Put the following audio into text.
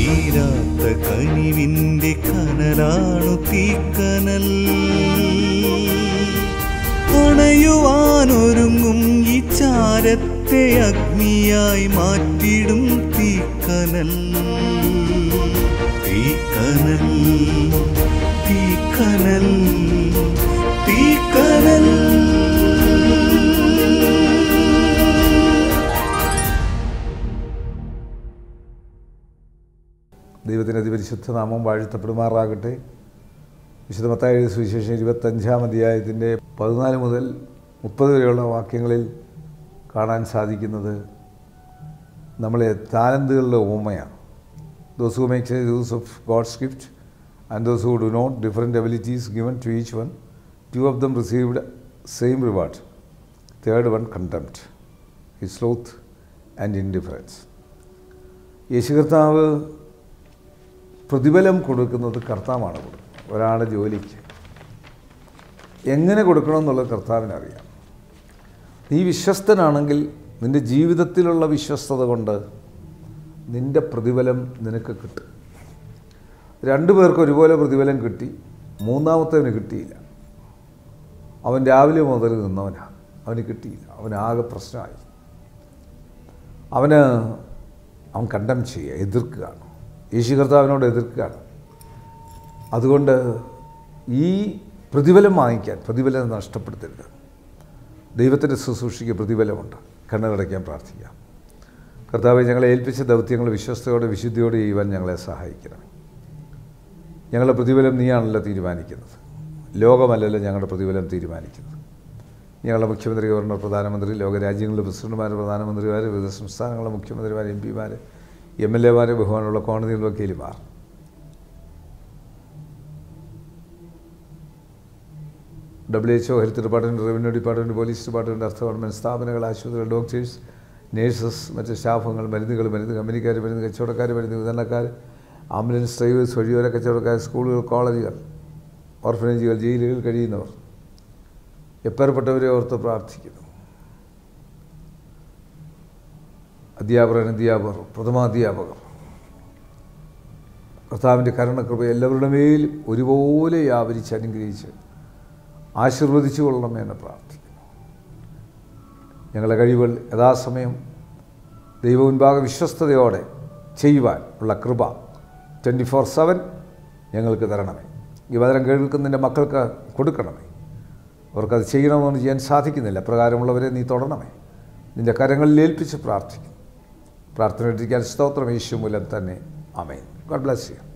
തീരാത്ത കനിവിൻ്റെ കനലാണു തീക്കനൽ അണയുവാനൊരുങ്ങും ഈ ചാരത്തെ അഗ്നിയായി മാറ്റിടും തീക്കനൽ തീക്കനൽ തീക്കനൽ തീക്കനൽ ദൈവത്തിൻ്റെ അതിപരിശുദ്ധ നാമം വാഴ്ത്തപ്പെടുമാറാകട്ടെ വിശുദ്ധമത്തായ സുവിശേഷം ഇരുപത്തഞ്ചാം അധ്യായത്തിൻ്റെ പതിനാല് മുതൽ മുപ്പത് വരെയുള്ള വാക്യങ്ങളിൽ കാണാൻ സാധിക്കുന്നത് നമ്മളെ താലന്തുകളുടെ ഓമയാണ് those who makes use of God's gift and those who do not different abilities given to each one two of them received same reward third one contempt ഈ സ്ലോത്ത് ആൻഡ് ഇൻഡിഫറൻസ് യേശു കർത്താവ് പ്രതിഫലം കൊടുക്കുന്നത് കർത്താവാണ് കൊടുക്കുന്നത് ഒരാളുടെ ജോലിക്ക് എങ്ങനെ കൊടുക്കണം എന്നുള്ളത് കർത്താവിനറിയാം നീ വിശ്വസ്തനാണെങ്കിൽ നിൻ്റെ ജീവിതത്തിലുള്ള വിശ്വസ്തത കൊണ്ട് നിൻ്റെ പ്രതിഫലം നിനക്ക് കിട്ടും രണ്ടു പേർക്ക് ഒരുപോലെ പ്രതിഫലം കിട്ടി മൂന്നാമത്തവന് കിട്ടിയില്ല അവൻ രാവിലെ മുതൽ നിന്നവനാണ് അവന് കിട്ടിയില്ല അവനാകെ പ്രശ്നമായി അവന് അവൻ കണ്ടം ചെയ്യുക എതിർക്കുകയാണ് യേശു കർത്താവിനോട് എതിർക്കുകയാണ് അതുകൊണ്ട് ഈ പ്രതിഫലം വാങ്ങിക്കാൻ പ്രതിഫലം നഷ്ടപ്പെടുത്തരുത് ദൈവത്തിൻ്റെ ശുശ്രൂഷയ്ക്ക് പ്രതിഫലമുണ്ട് കണ്ണുകടയ്ക്കാൻ പ്രാർത്ഥിക്കാം കർത്താവെ ഞങ്ങളെ ഏൽപ്പിച്ച ദൗത്യങ്ങൾ വിശ്വസ്തയോടെ വിശുദ്ധിയോടെ ചെയ്യുവാൻ ഞങ്ങളെ സഹായിക്കണം ഞങ്ങളുടെ പ്രതിഫലം നീയാണല്ലോ തീരുമാനിക്കുന്നത് ലോകമല്ലല്ലോ ഞങ്ങളുടെ പ്രതിഫലം തീരുമാനിക്കുന്നത് ഞങ്ങളുടെ മുഖ്യമന്ത്രി ഗവർണർ പ്രധാനമന്ത്രി ലോകരാജ്യങ്ങളിലെ പ്രസിഡന്റുമാർ പ്രധാനമന്ത്രിമാർ വിവിധ സംസ്ഥാനങ്ങളിലെ മുഖ്യമന്ത്രിമാർ എം പിമാർ എം എൽ എമാർ ബഹുമാനമുള്ള കോടതികൾ വക്കീലുമാർ W H O health department revenue department police department അർത്ഥ ഗവൺമെൻറ് സ്ഥാപനങ്ങൾ ആശുപത്രികൾ ഡോക്ടേഴ്സ് നേഴ്സസ് മറ്റ് സ്റ്റാഫുകൾ മരുന്നുകൾ മരുന്ന് കമ്പനിക്കാർ മരുന്ന് കച്ചവടക്കാർ മരുന്ന് വിതരണക്കാർ ആംബുലൻസ് ഡ്രൈവേഴ്സ് വഴിയോര കച്ചവടക്കാർ സ്കൂളുകൾ കോളേജുകൾ ഓർഫനേജുകൾ ജയിലുകൾ കഴിയുന്നവർ എപ്പേർപ്പെട്ടവരെ ഓർത്ത് പ്രാർത്ഥിക്കുന്നു അധ്യാപകർ അധ്യാപകർ പ്രഥമാധ്യാപകർ കർത്താവിൻ്റെ കരുണകൃപ എല്ലാവരുടെ മേലും ഒരുപോലെ വ്യാപരിച്ച് അനുഗ്രഹിച്ച് ആശീർവദിച്ചു കൊള്ളണമേ എന്ന് പ്രാർത്ഥിക്കുന്നു ഞങ്ങളുടെ കഴിവുകൾ യഥാസമയം ദൈവമുൻപാകെ വിശ്വസ്തയോടെ ചെയ്യുവാൻ ഉള്ള കൃപ ട്വൻറ്റി ഫോർ സെവൻ ഞങ്ങൾക്ക് തരണമേ ഈ വചനം കേൾക്കുന്നതിൻ്റെ മക്കൾക്ക് കൊടുക്കണമേ അവർക്കത് ചെയ്യണമെന്ന് ചെയ്യാൻ സാധിക്കുന്നില്ല പ്രകാരമുള്ളവരെ നീ തൊടണമേ നിൻ്റെ കരങ്ങളിൽ ഏൽപ്പിച്ച് പ്രാർത്ഥിക്കും പ്രാർത്ഥന ഇരിക്കാൻ സ്തോത്രം യേശു മൂലം തന്നെ അമേൻ ഗോഡ് ബ്ലസ് യു